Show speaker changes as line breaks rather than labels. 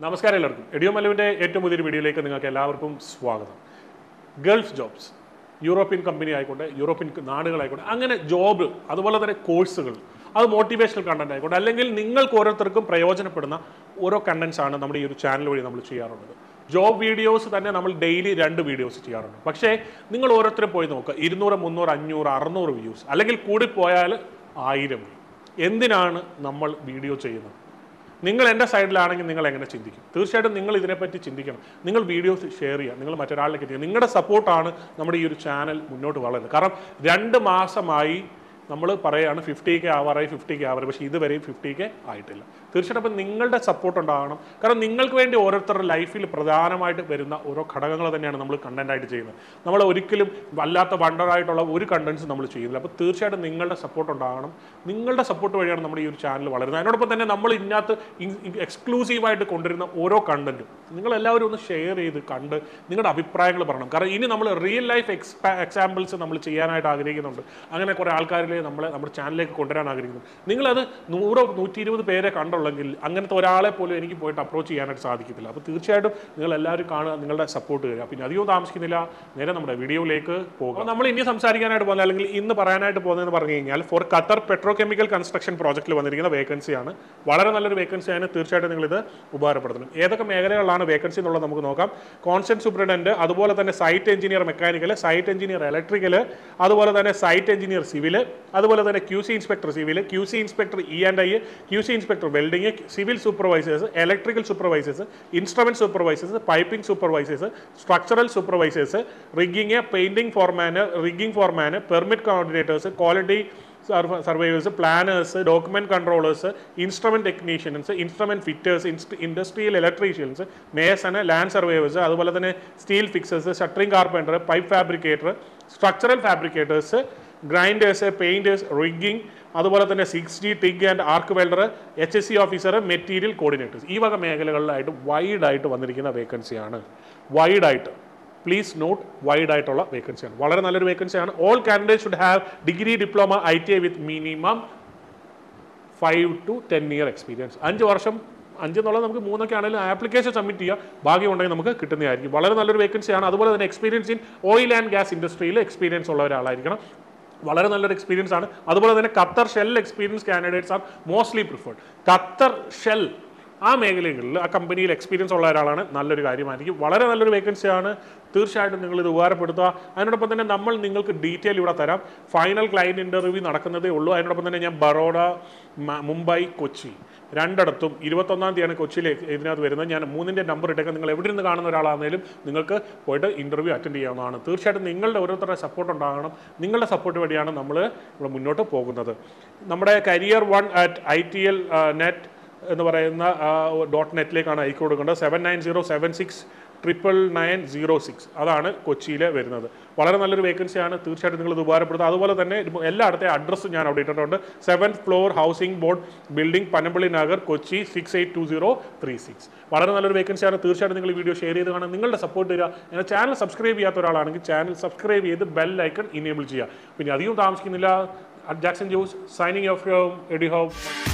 നമസ്കാരം എല്ലാവർക്കും എഡിയോ മലുവിൻ്റെ ഏറ്റവും പുതിയൊരു വീഡിയോയിലേക്ക് നിങ്ങൾക്ക് എല്ലാവർക്കും സ്വാഗതം ഗൾഫ് ജോബ്സ് യൂറോപ്യൻ കമ്പനി ആയിക്കോട്ടെ യൂറോപ്യൻ നാടുകളായിക്കോട്ടെ അങ്ങനെ ജോബ് അതുപോലെ തന്നെ കോഴ്സുകൾ അത് മോട്ടിവേഷണൽ കണ്ടന്റ് ആയിക്കോട്ടെ അല്ലെങ്കിൽ നിങ്ങൾക്ക് ഓരോരുത്തർക്കും പ്രയോജനപ്പെടുന്ന ഓരോ കണ്ടന്റ്സ് ആണ് നമ്മുടെ ഈ ഒരു ചാനൽ വഴി നമ്മൾ ചെയ്യാറുള്ളത് ജോബ് വീഡിയോസ് തന്നെ നമ്മൾ ഡെയിലി രണ്ട് വീഡിയോസ് ചെയ്യാറുണ്ട് പക്ഷേ നിങ്ങൾ ഓരോരുത്തരും പോയി നോക്കുക ഇരുന്നൂറ് മുന്നൂറ് അഞ്ഞൂറ് അറുന്നൂറ് വ്യൂസ് അല്ലെങ്കിൽ കൂടിപ്പോയാൽ ആയിരം വ്യൂ എന്തിനാണ് നമ്മൾ വീഡിയോ ചെയ്യുന്നത് നിങ്ങൾ എൻ്റെ സൈഡിലാണെങ്കിൽ നിങ്ങൾ എങ്ങനെ ചിന്തിക്കും തീർച്ചയായിട്ടും നിങ്ങൾ ഇതിനെപ്പറ്റി ചിന്തിക്കണം നിങ്ങൾ വീഡിയോസ് ഷെയർ ചെയ്യുക നിങ്ങൾ മറ്റൊരാളിലേക്ക് എത്തിക്കുക നിങ്ങളുടെ സപ്പോർട്ടാണ് നമ്മുടെ ഈ ഒരു ചാനൽ മുന്നോട്ട് വളരുന്നത് കാരണം രണ്ട് മാസമായി നമ്മൾ പറയുകയാണ് ഫിഫ്റ്റി കെ ആവാറായി ഫിഫ്റ്റി കെ ആവാറ് പക്ഷേ ഇതുവരെയും ഫിഫ്റ്റി കെ ആയിട്ടില്ല തീർച്ചയായിട്ടും അപ്പം നിങ്ങളുടെ സപ്പോർട്ട് ഉണ്ടാകണം കാരണം നിങ്ങൾക്ക് വേണ്ടി ഓരോരുത്തരുടെ ലൈഫിൽ പ്രധാനമായിട്ട് വരുന്ന ഓരോ ഘടകങ്ങൾ തന്നെയാണ് നമ്മൾ കണ്ടന്റ് ആയിട്ട് ചെയ്യുന്നത് നമ്മൾ ഒരിക്കലും വല്ലാത്ത വണ്ടറായിട്ടുള്ള ഒരു കണ്ടന്റ്സ് നമ്മൾ ചെയ്യുന്നില്ല അപ്പോൾ തീർച്ചയായിട്ടും നിങ്ങളുടെ സപ്പോർട്ട് ഉണ്ടാകണം നിങ്ങളുടെ സപ്പോർട്ട് വഴിയാണ് നമ്മുടെ ഈ ഒരു ചാനൽ വളരുന്നത് അതിനോടൊപ്പം തന്നെ നമ്മൾ ഇതിനകത്ത് എക്സ്ക്ലൂസീവായിട്ട് കൊണ്ടുവരുന്ന ഓരോ കണ്ടന്റും നിങ്ങൾ എല്ലാവരും ഒന്ന് ഷെയർ ചെയ്ത് കണ്ട് നിങ്ങളുടെ അഭിപ്രായങ്ങൾ പറയണം കാരണം ഇനി നമ്മൾ റിയൽ ലൈഫ് എക്സ്പാ എക്സാമ്പിൾസ് നമ്മൾ ചെയ്യാനായിട്ട് ആഗ്രഹിക്കുന്നുണ്ട് അങ്ങനെ കുറേ ആൾക്കാരിലെ നമ്മളെ നമ്മുടെ ചാനലിലേക്ക് കൊണ്ടുവരാൻ ആഗ്രഹിക്കുന്നു നിങ്ങളത് നൂറോ നൂറ്റി ഇരുപത് പേരെ കണ്ടുള്ളെങ്കിൽ അങ്ങനത്തെ ഒരാളെ പോലും എനിക്ക് പോയിട്ട് അപ്രോച്ച് ചെയ്യാനായിട്ട് സാധിക്കത്തില്ല അപ്പോൾ തീർച്ചയായിട്ടും നിങ്ങൾ എല്ലാവരും കാണുക നിങ്ങളുടെ സപ്പോർട്ട് തരിക പിന്നെ അധികം താമസിക്കുന്നില്ല നേരെ നമ്മുടെ വീഡിയോയിലേക്ക് പോകുക നമ്മൾ ഇനി സംസാരിക്കാനായിട്ട് പോകുന്നത് അല്ലെങ്കിൽ ഇന്ന് പറയാനായിട്ട് പോകുന്നതെന്ന് പറഞ്ഞു കഴിഞ്ഞാൽ for Qatar petrochemical construction പ്രോജക്റ്റിൽ വന്നിരിക്കുന്ന വേക്കൻസിയാണ് വളരെ നല്ലൊരു വേക്കൻസിയാണ് തീർച്ചയായിട്ടും നിങ്ങളിത് ഉപകാരപ്പെടുത്തണം ഏതൊക്കെ മേഖലകളിലാണ് വേക്കൻസി എന്നുള്ളത് നമുക്ക് നോക്കാം കോൺസ്റ്റന്റ് സൂപ്രണ്ടന്റ് അതുപോലെ തന്നെ site engineer mechanical site engineer electrical അതുപോലെ തന്നെ സൈറ്റ് എഞ്ചിനീയർ സിവിൽ അതുപോലെ തന്നെ Q C inspector civil Q C inspector E and I Q C inspector welding civil supervisors electrical supervisors instrument supervisors piping supervisors structural supervisors rigging painting foreman rigging foreman permit coordinators quality surveyors planners document controllers instrument technicians instrument fitters industrial electricians mason land surveyors അതുപോലെ തന്നെ steel fixers shuttering carpenter pipe fabricator structural fabricators grinders painters rigging അതുപോലെ തന്നെ six D TIG and arc welder H S C officer material coordinators ഈ വക മേഖലകളിലായിട്ട് വൈഡായിട്ട് വന്നിരിക്കുന്ന വേക്കൻസിയാണ് വൈഡായിട്ട് please note wide ആയിട്ടുള്ള വേക്കൻസിയാണ് വളരെ നല്ലൊരു വേക്കൻസിയാണ് all candidate should have degree diploma I T I with minimum five to ten year experience അഞ്ച് വർഷം അഞ്ച് എന്നുള്ളത് നമുക്ക് മൂന്നൊക്കെ ആണെങ്കിലും ആപ്ലിക്കേഷൻ സബ്മിറ്റ് ചെയ്യുക ഭാഗ്യം ഉണ്ടെങ്കിൽ നമുക്ക് കിട്ടുന്നതായിരിക്കും വളരെ നല്ലൊരു വേക്കൻസിയാണ് അതുപോലെ തന്നെ experience in oil and gas ഇൻഡസ്ട്രിയിൽ എക്സ്പീരിയൻസ് ഉള്ള ഒരാളായിരിക്കണം വളരെ നല്ലൊരു എക്സ്പീരിയൻസ് ആണ് അതുപോലെ തന്നെ Qatar Shell experience candidates are mostly preferred Qatar Shell ആ മേഖലകളിൽ ആ കമ്പനിയിൽ എക്സ്പീരിയൻസ് ഉള്ള ഒരാളാണ് നല്ലൊരു കാര്യമായിരിക്കും വളരെ നല്ലൊരു വേക്കൻസിയാണ് തീർച്ചയായിട്ടും നിങ്ങൾ ഇത് ഉപകാരപ്പെടുത്തുക അതിനോടൊപ്പം തന്നെ നമ്മൾ നിങ്ങൾക്ക് ഡീറ്റെയിൽ ഇവിടെ തരാം ഫൈനൽ ക്ലയൻറ്റ് ഇൻ്റർവ്യൂ നടക്കുന്നതേ ഉള്ളൂ അതിനോടൊപ്പം തന്നെ ഞാൻ ബറോഡ മ- മുംബൈ കൊച്ചി രണ്ടിടത്തും ഇരുപത്തൊന്നാം തീയതിയാണ് കൊച്ചിയിൽ ഇതിനകത്ത് വരുന്നത് ഞാൻ മൂന്നിൻ്റെ നമ്പർ ഇട്ടേക്കാം നിങ്ങൾ എവിടെ നിന്ന് കാണുന്ന ഒരാളാണെങ്കിലും നിങ്ങൾക്ക് പോയിട്ട് ഇൻ്റർവ്യൂ അറ്റൻഡ് ചെയ്യാവുന്നതാണ് തീർച്ചയായിട്ടും നിങ്ങളുടെ ഓരോരുത്തരുടെ സപ്പോർട്ട് ഉണ്ടാകണം നിങ്ങളുടെ സപ്പോർട്ട് വഴിയാണ് നമ്മൾ ഇവിടെ മുന്നോട്ട് പോകുന്നത് നമ്മുടെ career one at I T L net എന്ന് പറയുന്ന ഡോട്ട് നെറ്റിലേക്കാണ് അയച്ചു കൊടുക്കേണ്ടത് seven nine zero seven six triple nine zero six അതാണ് കൊച്ചിയിൽ വരുന്നത് വളരെ നല്ലൊരു വേക്കൻസിയാണ് തീർച്ചയായിട്ടും നിങ്ങൾ ഇത് ഉപകാരപ്പെടുത്തുക അതുപോലെ തന്നെ ഇത് എല്ലായിടത്തെ അഡ്രസ്സും ഞാൻ അവിടെ ഇട്ടിട്ടുണ്ട് seventh floor housing board building Panampilly Nagar Kochi six eight two zero three six വളരെ നല്ലൊരു വേക്കൻസിയാണ് തീർച്ചയായിട്ടും നിങ്ങൾ ഈ വീഡിയോ ഷെയർ ചെയ്ത് കാണാൻ നിങ്ങളുടെ സപ്പോർട്ട് തരിക എൻ്റെ ചാനൽ സബ്സ്ക്രൈബ് ചെയ്യാത്ത ഒരാളാണെങ്കിൽ ചാനൽ സബ്സ്ക്രൈബ് ചെയ്ത് ബെൽ ഐക്കൺ ഇനേബിൾ ചെയ്യുക പിന്നെ അധികം താമസിക്കുന്നില്ല ജാക്സൺ ജോസ് സൈനിങ് ഓഫ് എഡി ഹോം